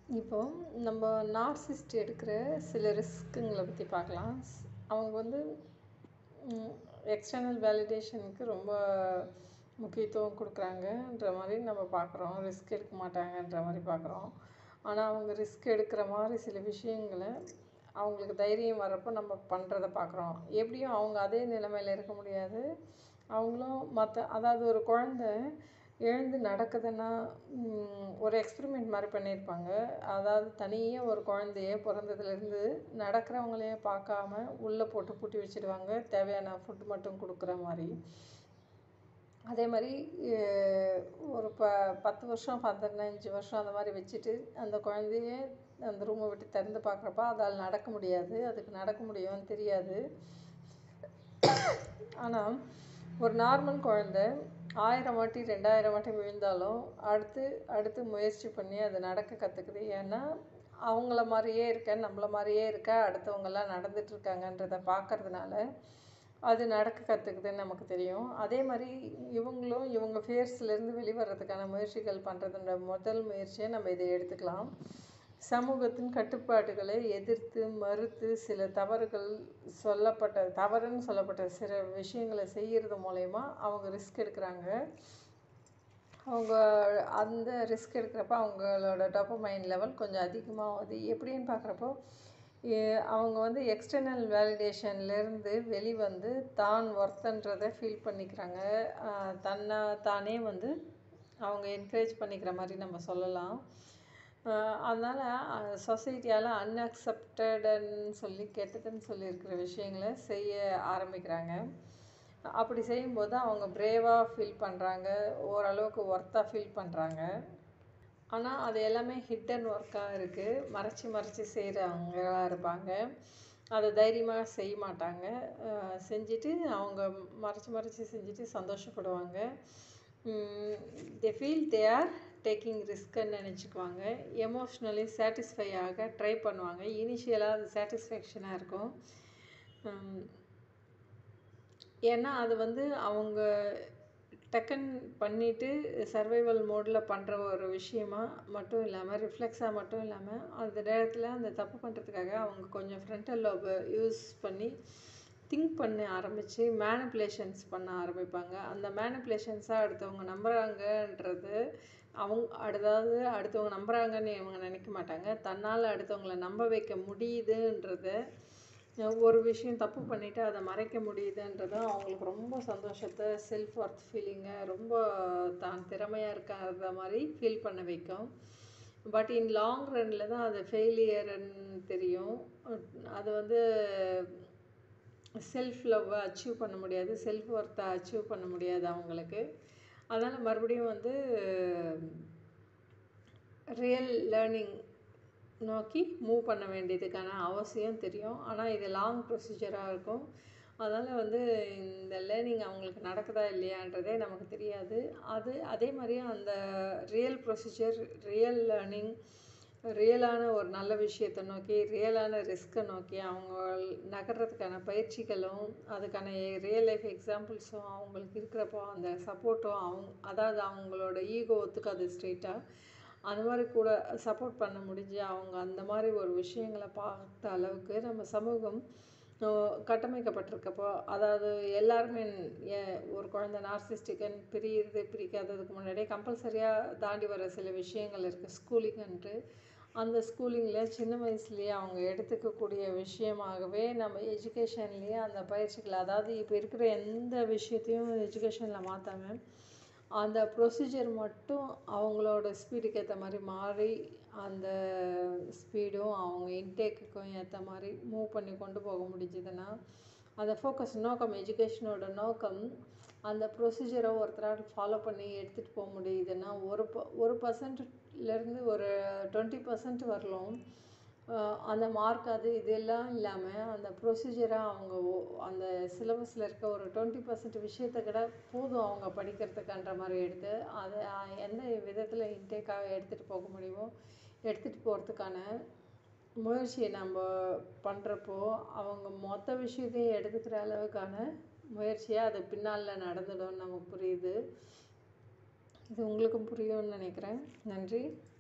இப்போ நம்ம நார்சிஸ்ட் எடுக்கிற சில ரிஸ்க்குங்களை பற்றி பார்க்கலாம் ஸ்- அவங்க வந்து எக்ஸ்டர்னல் வேலிடேஷனுக்கு ரொம்ப முக்கியத்துவம் கொடுக்குறாங்கன்ற மாதிரி நம்ம பார்க்குறோம் ரிஸ்க் எடுக்க மாட்டாங்கன்ற மாதிரி பார்க்குறோம் ஆனால் அவங்க ரிஸ்க் எடுக்கிற மாதிரி சில விஷயங்களை அவங்களுக்கு தைரியம் வர்றப்போ நம்ம பண்ணுறத பார்க்குறோம் எப்படியும் அவங்க அதே நிலைமையில் இருக்க முடியாது அவங்களும் மற்ற அதாவது ஒரு குழந்தை எழுந்து நடக்குதுன்னா ம், ஒரு எக்ஸ்பெரிமெண்ட் மாதிரி பண்ணியிருப்பாங்க அதாவது தனியாக ஒரு குழந்தைய பிறந்ததுலேருந்து நடக்கிறவங்களையே பார்க்காம உள்ளே போட்டு பூட்டி வச்சிடுவாங்க தேவையான ஃபுட் மட்டும் கொடுக்குற மாதிரி அதே மாதிரி அஹ், ஒரு ப பத்து வருஷம் பதினஞ்சு வருஷம் அந்த மாதிரி வச்சுட்டு அந்த குழந்தைய அந்த ரூமை விட்டு திறந்து பார்க்குறப்ப அதால் நடக்க முடியாது அதுக்கு நடக்க முடியும்னு தெரியாது ஆனால் ஒரு நார்மல் குழந்தை ஆயிரம் வாட்டி ரெண்டாயிரம் வாட்டி விழுந்தாலும் அடுத்து அடுத்து முயற்சி பண்ணி அது நடக்க கற்றுக்குது ஏன்னா அவங்கள மாதிரியே இருக்க நம்மள மாதிரியே இருக்க அடுத்தவங்கெல்லாம் நடந்துட்டு இருக்காங்கன்றத பார்க்கறதுனால அது நடக்க கற்றுக்குதுன்னு நமக்கு தெரியும் அதே மாதிரி இவங்களும் இவங்க ஃபேர்ஸ்லேருந்து வெளிவரதுக்கான முயற்சிகள் பண்ணுறதுன்ற முதல் முயற்சியை நம்ம இதை எடுத்துக்கலாம் சமூகத்தின் கட்டுப்பாடுகளை எதிர்த்து மறுத்து சில தவறுகள் சொல்லப்பட்ட தவறுன்னு சொல்லப்பட்ட சில விஷயங்களை செய்கிறது மூலயமா அவங்க ரிஸ்க் எடுக்கிறாங்க அவங்க அந்த ரிஸ்க் எடுக்கிறப்ப அவங்களோட டோபமைன் லெவல் கொஞ்சம் அதிகமாகுது எப்படின்னு பார்க்குறப்போ அவங்க வந்து எக்ஸ்டர்னல் வேலிடேஷன்லேருந்து வெளிவந்து தான் ஒர்த்தன்றதை ஃபீல் பண்ணிக்கிறாங்க ஆஹ் தன்னை தானே வந்து அவங்க என்கரேஜ் பண்ணிக்கிற மாதிரி நம்ம சொல்லலாம் அதனால் சொசைட்டியால் அன்அக்செப்டடுன்னு சொல்லி கெட்டதுன்னு சொல்லியிருக்கிற விஷயங்களை செய்ய ஆரம்பிக்கிறாங்க அப்படி செய்யும்போது அவங்க பிரேவாக ஃபீல் பண்ணுறாங்க ஓரளவுக்கு ஒர்த்தாக ஃபீல் பண்ணுறாங்க ஆனால் அது எல்லாமே ஹிடன் ஒர்க்காக இருக்குது மறைச்சி மறைச்சி செய்கிறவங்களா இருப்பாங்க அதை தைரியமாக செய்ய மாட்டாங்க அஹ் செஞ்சுட்டு அவங்க மறைச்சி மறைச்சி செஞ்சுட்டு சந்தோஷப்படுவாங்க they feel they are taking ரிஸ்க்குன்னு நினச்சிக்குவாங்க எமோஷ்னலி சாட்டிஸ்ஃபை ஆக ட்ரை பண்ணுவாங்க இனிஷியலாக அது சாட்டிஸ்ஃபேக்ஷனாக இருக்கும் உம் ஏன்னா அது வந்து அவங்க டக்கன் பண்ணிட்டு சர்வைவல் மோடில் பண்ணுற ஒரு விஷயமா மட்டும் இல்லாமல் ரிஃப்ளெக்ஸாக மட்டும் இல்லாமல் அந்த நேரத்தில் அந்த தப்பு பண்ணுறதுக்காக அவங்க கொஞ்சம் ஃப்ரண்டல் லோபை யூஸ் பண்ணி திங்க் பண்ண ஆரம்பித்து மேனிப்புலேஷன்ஸ் பண்ண ஆரம்பிப்பாங்க அந்த மேனிப்புலேஷன்ஸாக அடுத்தவங்க நம்புகிறாங்கன்றது அவங்க அதாவது அடுத்தவங்க நம்புகிறாங்கன்னு இவங்க நினைக்க மாட்டாங்க தன்னால் அடுத்தவங்கள நம்ப வைக்க முடியுதுன்றத ஒரு விஷயம் தப்பு பண்ணிவிட்டு அதை மறைக்க முடியுதுன்றது அவங்களுக்கு ரொம்ப சந்தோஷத்தை செல்ஃப் ஒர்த் ஃபீலிங்கை ரொம்ப தான் திறமையாக இருக்கிறத மாதிரி ஃபீல் பண்ண வைக்கும் பட் இன் லாங் ரன்னில் தான் அது ஃபெயிலியர்ன்னு தெரியும் அது வந்து செல்ஃப் லவ்வை அச்சீவ் பண்ண முடியாது செல்ஃப் ஒர்த்தை அச்சீவ் பண்ண முடியாது அவங்களுக்கு அதனால் மறுபடியும் வந்து ரியல் லேர்னிங் நோக்கி மூவ் பண்ண வேண்டியதுக்கான அவசியம் தெரியும் ஆனால் இது லாங் ப்ரொசீஜராக இருக்கும் அதனால் வந்து இந்த லேர்னிங் அவங்களுக்கு நடக்குதா இல்லையான்றதே நமக்கு தெரியாது அது அதே மாதிரி அந்த ரியல் ப்ரொசீஜர் ரியல் லேர்னிங் ரியலான ஒரு நல்ல விஷயத்தை நோக்கி ரியலான ரிஸ்க்கை நோக்கி அவங்க நகர்றதுக்கான பயிற்சிகளும் அதுக்கான ரியல் லைஃப் எக்ஸாம்பிள்ஸும் அவங்களுக்கு இருக்கிறப்போ அந்த சப்போர்ட்டும் அவங்க அதாவது அவங்களோட ஈகோ ஒத்துக்காது ஸ்ட்ரெயிட்டாக அந்த மாதிரி கூட சப்போர்ட் பண்ண முடிஞ்சு அவங்க அந்த மாதிரி ஒரு விஷயங்களை பார்த்த அளவுக்கு நம்ம சமூகம் அஹ், கட்டமைக்கப்பட்டிருக்கப்போ அதாவது எல்லாருமே ஏ- ஒரு குழந்தை நார்சிஸ்டிக்கன் பிரியிறது பிரிக்காததுக்கு முன்னாடியே கம்பல்சரியாக தாண்டி வர சில விஷயங்கள் இருக்குது ஸ்கூலிங்ன்ட்டு அந்த ஸ்கூலிங்கில் சின்ன வயசுலேயே அவங்க எடுத்துக்கக்கூடிய விஷயமாகவே நம்ம எஜுகேஷன்லேயே அந்த பயிற்சிகள் அதாவது இப்போ இருக்கிற எந்த விஷயத்தையும் எஜுகேஷனில் மாற்றாம அந்த ப்ரொசீஜர் மட்டும் அவங்களோட ஸ்பீடுக்கு ஏற்ற மாதிரி மாறி அந்த ஸ்பீடும் அவங்க இன்டேக்குக்கும் ஏற்ற மாதிரி மூவ் பண்ணி கொண்டு போக முடிஞ்சதுன்னா அந்த ஃபோக்கஸ் நோக்கம் எஜுகேஷனோட நோக்கம் அந்த ப்ரொசீஜரை ஒருத்தரால் ஃபாலோ பண்ணி எடுத்துகிட்டு போக முடியுதுன்னா ஒரு ப ஒரு பர்சன்ட்லேருந்து ஒரு டுவெண்ட்டி பர்சன்ட் வரலும் அஹ் அந்த மார்க் அது இதெல்லாம் இல்லாமல் அந்த ப்ரொசீஜராக அவங்க ஓ- அந்த சிலபஸில் இருக்க ஒரு டுவெண்ட்டி பர்சன்ட் விஷயத்தை கூட போதும் அவங்க படிக்கிறதுக்குன்ற மாதிரி எடுத்து அதை அஹ், எந்த விதத்தில் இன்டேக்காக எடுத்துகிட்டு போக முடியுமோ எடுத்துகிட்டு போகிறதுக்கான முயற்சியை நம்ம பண்ணுறப்போ அவங்க மொத்த விஷயத்தையும் எடுத்துக்கிற அளவுக்கான முயற்சியாக அது பின்னால் நடந்துடும்னு நமக்கு புரியுது இது உங்களுக்கும் புரியும்னு நினைக்கிறேன் நன்றி